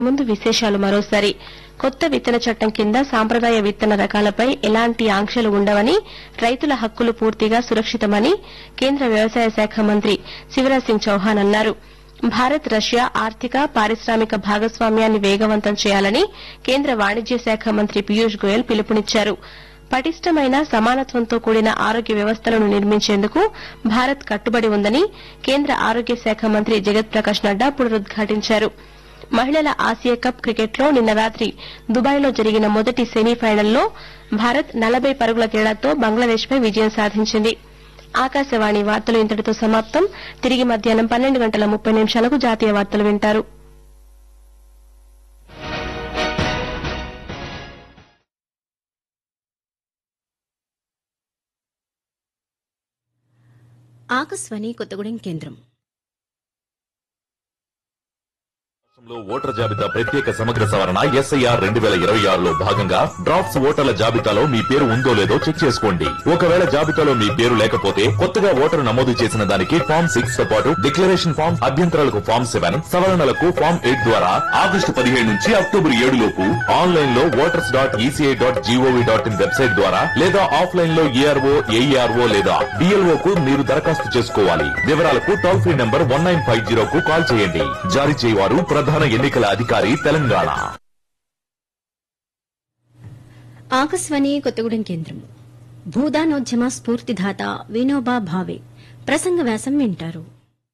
ముందు విశేషాలు మరోసారి కొత్త విత్తన చట్టం కింద సాంప్రదాయ విత్తన రకాలపై ఎలాంటి ఆంక్షలు ఉండవని రైతుల హక్కులు పూర్తిగా సురక్షితమని కేంద్ర వ్యవసాయ శాఖ మంత్రి శివరాజ్ సింగ్ చౌహాన్ అన్నారు భారత్ రష్యా ఆర్థిక పారిశ్రామిక భాగస్వామ్యాన్ని వేగవంతం చేయాలని కేంద్ర వాణిజ్య శాఖ మంత్రి పీయూష్ గోయల్ పిలుపునిచ్చారు పటిష్టమైన సమానత్వంతో కూడిన ఆరోగ్య వ్యవస్థలను నిర్మించేందుకు భారత్ కట్టుబడి ఉందని కేంద్ర ఆరోగ్య శాఖ మంత్రి జగత్ ప్రకాష్ నడ్డా పునరుద్ఘాటించారు మహిళల ఆసియా కప్ క్రికెట్లో నిన్న రాత్రి దుబాయ్లో జరిగిన మొదటి సెమీఫైనల్లో భారత్ నలభై పరుగుల తేడాతో బంగ్లాదేశ్పై విజయం సాధించింది ఆకాశవాణి వార్తలు ఇంతటితో సమాప్తం తిరిగి మధ్యాహ్నం పన్నెండు గంటల ముప్పై నిమిషాలకు జాతీయ వార్తలు వింటారు ఆకాశవాణి కొత్తగూడెం కేంద్రం రాష్ట్రంలో ఓటర్ల జాబితా ప్రత్యేక సమగ్ర సవరణ ఎస్ఐఆర్ రెండు వేల ఇరవై ఆరులో భాగంగా డ్రాఫ్ట్స్ ఓటర్ల జాబితాలో మీ పేరు ఉందో లేదో చెక్ చేసుకోండి ఒకవేళ జాబితాలో మీ పేరు లేకపోతే కొత్తగా ఓటరు నమోదు చేసిన దానికి ఫామ్ సిక్స్ తో పాటు డిక్లరేషన్ ఫామ్ అభ్యంతరాలకు ఫామ్ సెవెన్ సవరణలకు ఫామ్ ఎయిట్ ద్వారా ఆగస్టు పదిహేడు నుంచి అక్టోబర్ ఏడు లోపు ఆన్లైన్ లో voters dot ECI dot GOV dot IN website ద్వారా లేదా ఆఫ్లైన్ లో ఏఆర్ఓ ఏఈఆర్ఓ లేదా డిఎల్ఓ కు మీరు దరఖాస్తు చేసుకోవాలి వివరాలకు toll free number one nine five zero కు కాల్ చేయండి జారీ చేయవారు ప్రధాన ఎన్నికల అధికారి తెలంగాణ ఆకాశవాణి కొత్తగూడెం కేంద్రం భూదానోద్యమ స్ఫూర్తిదాత వినోబా భావే ప్రసంగ వ్యాసం వింటారు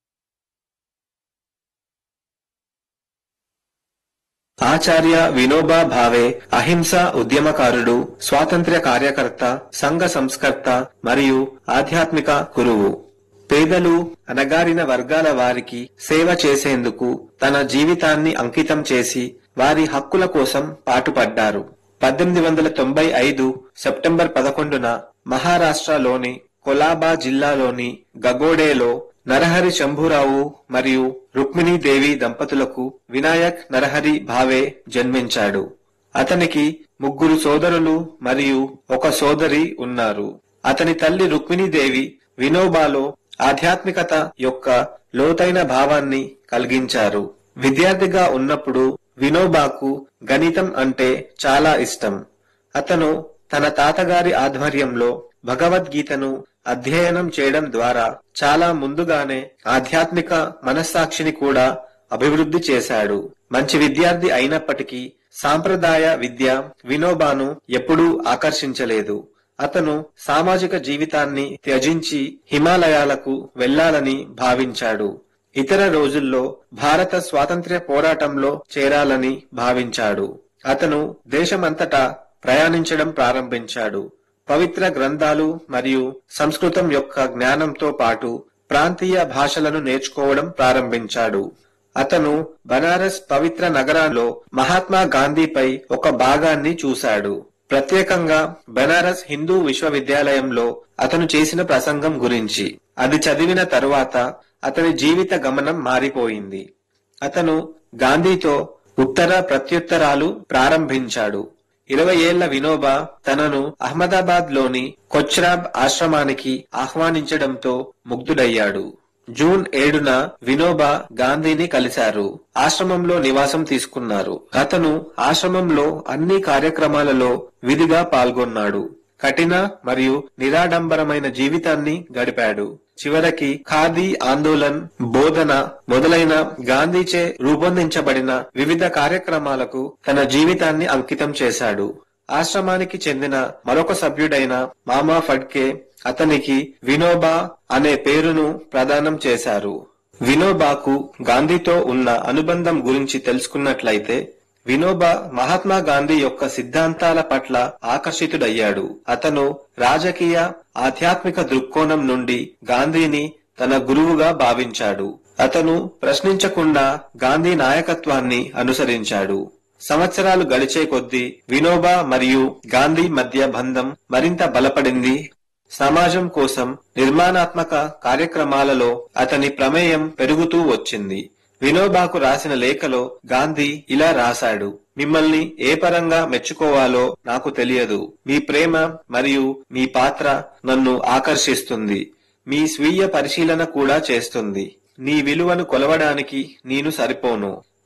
ఆచార్య వినోబా భావే అహింస ఉద్యమకారుడు స్వాతంత్ర్య కార్యకర్త సంఘ సంస్కర్త మరియు ఆధ్యాత్మిక గురువు పేదలు అణగారిన వర్గాల వారికి సేవ చేసేందుకు తన జీవితాన్ని అంకితం చేసి వారి హక్కుల కోసం పాటుపడ్డారు పద్దెనిమిది వందల తొంభై ఐదు సెప్టెంబర్ పదకొండున మహారాష్ట్రలోని కొలాబా జిల్లాలోని గగోడేలో నరహరి శంభురావు మరియు రుక్మిణీదేవి దంపతులకు వినాయక్ నరహరి భావే జన్మించాడు అతనికి ముగ్గురు సోదరులు మరియు ఒక సోదరి ఉన్నారు అతని తల్లి రుక్మిణీదేవి వినోబాలో ఆధ్యాత్మికత యొక్క లోతైన భావాన్ని కలిగించారు విద్యార్థిగా ఉన్నప్పుడు వినోబాకు గణితం అంటే చాలా ఇష్టం అతను తన తాతగారి ఆధ్వర్యంలో భగవద్గీతను అధ్యయనం చేయడం ద్వారా చాలా ముందుగానే ఆధ్యాత్మిక మనస్సాక్షిని కూడా అభివృద్ధి చేశాడు మంచి విద్యార్థి అయినప్పటికీ సాంప్రదాయ విద్య వినోబాను ఎప్పుడూ ఆకర్షించలేదు అతను సామాజిక జీవితాన్ని త్యజించి హిమాలయాలకు వెళ్లాలని భావించాడు ఇతర రోజుల్లో భారత స్వాతంత్ర్య పోరాటంలో చేరాలని భావించాడు అతను దేశమంతటా ప్రయాణించడం ప్రారంభించాడు పవిత్ర గ్రంథాలు మరియు సంస్కృతం యొక్క జ్ఞానంతో పాటు ప్రాంతీయ భాషలను నేర్చుకోవడం ప్రారంభించాడు అతను బనారస్ పవిత్ర నగరంలో మహాత్మా గాంధీపై ఒక భాగాన్ని చూశాడు ప్రత్యేకంగా బనారస్ హిందూ విశ్వవిద్యాలయంలో అతను చేసిన ప్రసంగం గురించి అది చదివిన తరువాత అతని జీవిత గమనం మారిపోయింది అతను గాంధీతో ఉత్తర ప్రత్యుత్తరాలు ప్రారంభించాడు ఇరవై ఏళ్ల వినోబా తనను అహ్మదాబాద్ లోని కొచ్రాబ్ ఆశ్రమానికి ఆహ్వానించడంతో ముగ్ధుడయ్యాడు జూన్ ఏడున వినోబా గాంధీని కలిశారు ఆశ్రమంలో నివాసం తీసుకున్నారు అతను ఆశ్రమంలో అన్ని కార్యక్రమాలలో విధిగా పాల్గొన్నాడు కఠిన మరియు నిరాడంబరమైన జీవితాన్ని గడిపాడు చివరికి ఖాదీ ఆందోళన్ బోధన మొదలైన గాంధీచే రూపొందించబడిన వివిధ కార్యక్రమాలకు తన జీవితాన్ని అంకితం చేశాడు ఆశ్రమానికి చెందిన మరొక సభ్యుడైన మామా ఫడ్కే అతనికి వినోబా అనే పేరును ప్రదానం చేశారు వినోబాకు గాంధీతో ఉన్న అనుబంధం గురించి తెలుసుకున్నట్లయితే వినోబా మహాత్మా గాంధీ యొక్క సిద్ధాంతాల పట్ల ఆకర్షితుడయ్యాడు అతను రాజకీయ ఆధ్యాత్మిక దృక్కోణం నుండి గాంధీని తన గురువుగా భావించాడు అతను ప్రశ్నించకుండా గాంధీ నాయకత్వాన్ని అనుసరించాడు సంవత్సరాలు గడిచే కొద్దీ వినోబా మరియు గాంధీ మధ్య బంధం మరింత బలపడింది సమాజం కోసం నిర్మాణాత్మక కార్యక్రమాలలో అతని ప్రమేయం పెరుగుతూ వచ్చింది వినోబాకు రాసిన లేఖలో గాంధీ ఇలా రాశాడు మిమ్మల్ని ఏ పరంగా మెచ్చుకోవాలో నాకు తెలియదు మీ ప్రేమ మరియు మీ పాత్ర నన్ను ఆకర్షిస్తుంది మీ స్వీయ పరిశీలన కూడా చేస్తుంది నీ విలువను కొలవడానికి నేను సరిపోను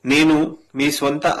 నేను మీ స్వంత